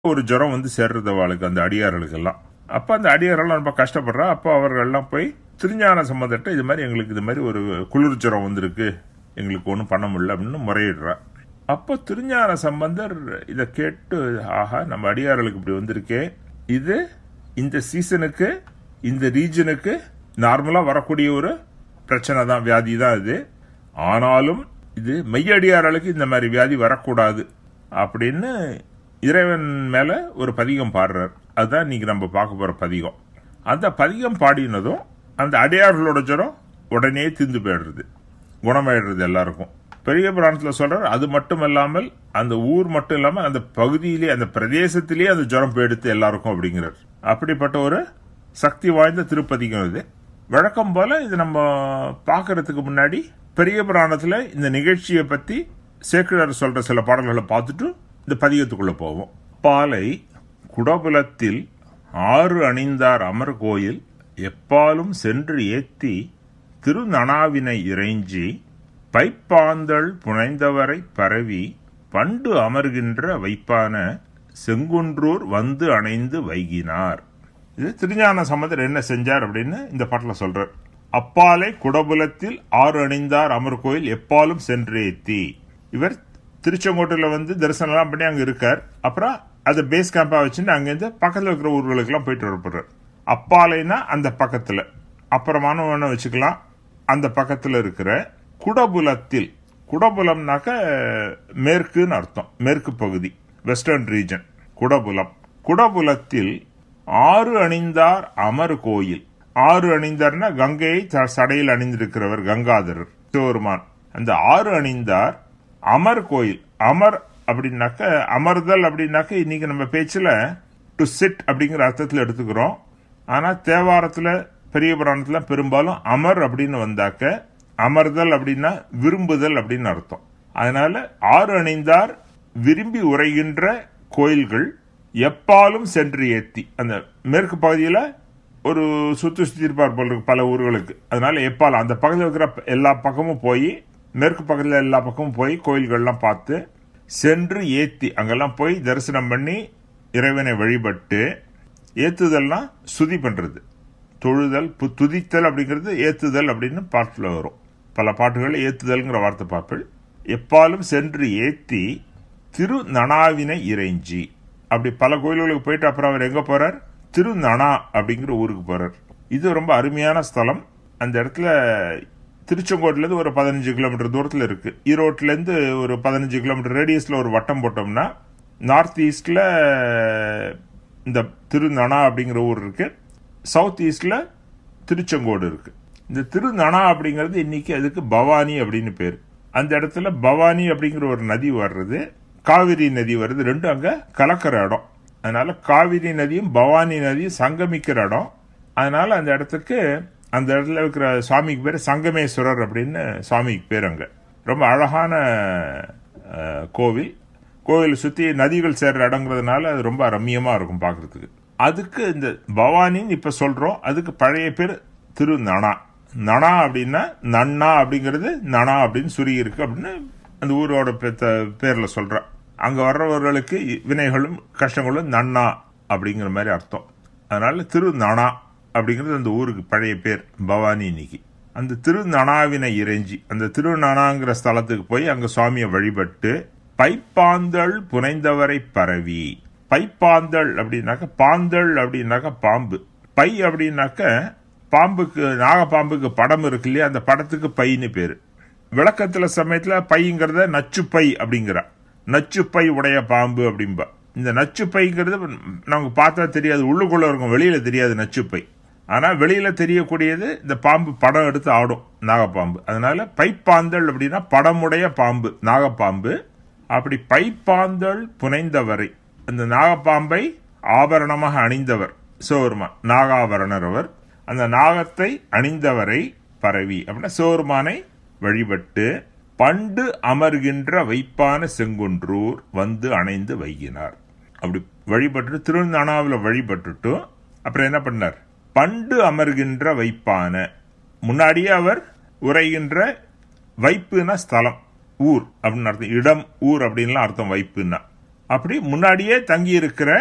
ஒரு ஜுரம் வந்து சேர்றது அவளுக்கு அந்த அடியார்களுக்கெல்லாம் அப்போ அந்த அடியாரெல்லாம் ரொம்ப கஷ்டப்படுறா அப்போ அவர்கள்லாம் போய் திருஞான சம்பந்தட்ட இது மாதிரி எங்களுக்கு இது மாதிரி ஒரு குளிர் ஜுரம் வந்திருக்கு எங்களுக்கு ஒன்றும் பண்ண முடியல அப்படின்னு முறையிடுறா அப்போ திருஞான சம்பந்தர் இதை கேட்டு ஆஹா நம்ம அடியார்களுக்கு இப்படி வந்திருக்கே இது இந்த சீசனுக்கு இந்த ரீஜனுக்கு நார்மலாக வரக்கூடிய ஒரு பிரச்சனை தான் வியாதி தான் இது ஆனாலும் இது மெய்யடியார்களுக்கு இந்த மாதிரி வியாதி வரக்கூடாது அப்படின்னு இறைவன் மேல ஒரு பதிகம் பாடுறார் அதுதான் இன்னைக்கு நம்ம பார்க்க போற பதிகம் அந்த பதிகம் பாடினதும் அந்த அடியார்களோட ஜுரம் உடனே திந்து போயிடுறது குணமாயிடுறது எல்லாருக்கும் பெரிய புராணத்துல சொல்றார் அது மட்டும் இல்லாமல் அந்த ஊர் மட்டும் இல்லாம அந்த பகுதியிலே அந்த பிரதேசத்திலேயே அந்த ஜுரம் போயிடுத்து எல்லாருக்கும் அப்படிங்கிறார் அப்படிப்பட்ட ஒரு சக்தி வாய்ந்த திருப்பதிகம் இது வழக்கம் போல இது நம்ம பார்க்கறதுக்கு முன்னாடி பெரிய புராணத்துல இந்த நிகழ்ச்சியை பத்தி சேக்கிழார் சொல்ற சில பாடல்களை பார்த்துட்டு இந்த பதிகத்துக்குள்ள போவோம் பாலை குடபுலத்தில் ஆறு அணிந்தார் அமர் கோயில் எப்பாலும் சென்று ஏத்தி திருநனாவினை இறைஞ்சி பைப்பாந்தள் புனைந்தவரை பரவி பண்டு அமர்கின்ற வைப்பான செங்குன்றூர் வந்து அணைந்து வைகினார் இது திருஞான சம்பந்தர் என்ன செஞ்சார் அப்படின்னு இந்த பாட்டில் சொல்றார் அப்பாலை குடபுலத்தில் ஆறு அணிந்தார் அமர் கோயில் எப்பாலும் சென்றேத்தி இவர் திருச்செங்கோட்டில் வந்து தரிசனம்லாம் பண்ணி அங்கே இருக்கார் அப்புறம் அதை பேஸ் கேம்பாக வச்சுட்டு அங்கேருந்து பக்கத்தில் இருக்கிற ஊர்களுக்கெல்லாம் போயிட்டு வரப்படுறார் அப்பாலைனா அந்த பக்கத்தில் அப்புறமான ஒன்று வச்சுக்கலாம் அந்த பக்கத்தில் இருக்கிற குடபுலத்தில் குடபுலம்னாக்க மேற்குன்னு அர்த்தம் மேற்கு பகுதி வெஸ்டர்ன் ரீஜன் குடபுலம் குடபுலத்தில் ஆறு அணிந்தார் அமர் கோயில் ஆறு அணிந்தார்னா கங்கையை த- சடையில் அணிந்திருக்கிறவர் கங்காதரர் சிவருமான் அந்த ஆறு அணிந்தார் அமர் கோயில் அமர் அப்படின்னாக்க அமர்தல் அப்படின்னாக்க இன்னைக்கு நம்ம பேச்சுல டு சிட் அப்படிங்கிற அர்த்தத்தில் எடுத்துக்கிறோம் ஆனா தேவாரத்துல பெரிய புராணத்துல பெரும்பாலும் அமர் அப்படின்னு வந்தாக்க அமர்தல் அப்படின்னா விரும்புதல் அப்படின்னு அர்த்தம் அதனால ஆறு அணிந்தார் விரும்பி உரைகின்ற கோயில்கள் எப்பாலும் சென்று ஏத்தி அந்த மேற்கு பகுதியில ஒரு சுத்து சுத்தி இருப்பார் போல இருக்கு பல ஊர்களுக்கு அதனால எப்பால் அந்த பக்கத்தில் இருக்கிற எல்லா பக்கமும் போய் மேற்கு பக்கத்தில் எல்லா பக்கமும் போய் கோயில்கள்லாம் பார்த்து சென்று ஏத்தி அங்கெல்லாம் போய் தரிசனம் பண்ணி இறைவனை வழிபட்டு ஏத்துதல்னா சுதி பண்றது தொழுதல் பு- துதித்தல் அப்படிங்கிறது ஏத்துதல் அப்படின்னு பாட்டில் வரும் பல பாட்டுகள் ஏத்துதல்ங்கிற வார்த்தை பார்ப்பேன் எப்பாலும் சென்று ஏத்தி திரு நனாவினை இறைஞ்சி அப்படி பல கோயில்களுக்கு போயிட்டு அப்புறம் அவர் எங்க போறார் திரு நனா அப்படிங்கிற ஊருக்கு போறார் இது ரொம்ப அருமையான ஸ்தலம் அந்த இடத்துல திருச்செங்கோட்டுல இருந்து ஒரு பதினஞ்சு கிலோமீட்டர் தூரத்துல இருக்கு ஈரோட்ல இருந்து ஒரு பதினஞ்சு கிலோமீட்டர் ரேடியஸ்ல ஒரு வட்டம் போட்டோம்னா நார்த் ஈஸ்ட்ல இந்த திருநனா அப்படிங்கிற ஊர் இருக்கு சவுத் ஈஸ்ட்ல திருச்செங்கோடு இருக்கு இந்த திருநனா அப்படிங்கிறது இன்னைக்கு அதுக்கு பவானி அப்படின்னு பேர் அந்த இடத்துல பவானி அப்படிங்கிற ஒரு நதி வர்றது காவிரி நதி வருது ரெண்டும் அங்க கலக்கிற இடம் அதனால காவிரி நதியும் பவானி நதியும் சங்கமிக்கிற இடம் அதனால அந்த இடத்துக்கு அந்த இடத்துல இருக்கிற சுவாமிக்கு பேர் சங்கமேஸ்வரர் அப்படின்னு சுவாமிக்கு பேர் அங்க ரொம்ப அழகான அஹ், கோவில் கோவில் சுத்தி நதிகள் சேர்ற இடங்கிறதுனால அது ரொம்ப ரம்மியமா இருக்கும் பார்க்கிறதுக்கு அதுக்கு இந்த பவானின்னு இப்ப சொல்றோம் அதுக்கு பழைய பேர் திரு நனா நனா அப்படின்னா நன்னா அப்படிங்கிறது நனா அப்படின்னு சுருகி இருக்கு அப்படின்னு அந்த ஊரோட பேத்த- பேர்ல சொல்றா அங்க வர்றவர்களுக்கு வினைகளும் கஷ்டங்களும் நன்னா அப்படிங்கிற மாதிரி அர்த்தம் அதனால திரு நனா அப்படிங்கிறது அந்த ஊருக்கு பழைய பேர் பவானி இன்னைக்கு அந்த திருநனாவினை இறைஞ்சி அந்த திருநனாங்கிற ஸ்தலத்துக்கு போய் அங்க சுவாமியை வழிபட்டு பைப்பாந்தள் புனைந்தவரை பரவி பைப்பாந்தள் அப்படின்னாக்க பாந்தள் அப்படின்னாக்க பாம்பு பை அப்படின்னாக்க பாம்புக்கு நாகப்பாம்புக்கு படம் இருக்கு இல்லையா அந்த படத்துக்கு பைன்னு பேரு விளக்கத்துல சமயத்துல பைங்கிறத நச்சு பை அப்படிங்கிறா நச்சு பை உடைய பாம்பு அப்படிம்பா இந்த நச்சு பைங்கிறது நமக்கு பார்த்தா தெரியாது உள்ளுக்குள்ள இருக்கும் வெளியில தெரியாது நச்சு பை ஆனா வெளியில தெரியக்கூடியது இந்த பாம்பு படம் எடுத்து ஆடும் நாகப்பாம்பு அதனால பைப்பாந்தள் அப்படின்னா படமுடைய பாம்பு நாகப்பாம்பு அப்படி பைப்பாந்தள் புனைந்தவரை அந்த நாகப்பாம்பை ஆபரணமாக அணிந்தவர் சிவருமான் நாகாபரணர் அவர் அந்த நாகத்தை அணிந்தவரை பரவி அப்படின்னா சிவருமானை வழிபட்டு பண்டு அமர்கின்ற வைப்பான செங்குன்றூர் வந்து அணைந்து வைகினார் அப்படி வழிபட்டு திருநனாவில் வழிபட்டுட்டு அப்புறம் என்ன பண்ணார் பண்டு அமர்கின்ற வைப்பான முன்னாடியே அவர் உரைகின்ற வைப்புனா ஸ்தலம் ஊர் அப்படின்னு அர்த்தம் இடம் ஊர் அப்படின்லாம் அர்த்தம் வைப்புன்னா அப்படி முன்னாடியே தங்கி இருக்கிற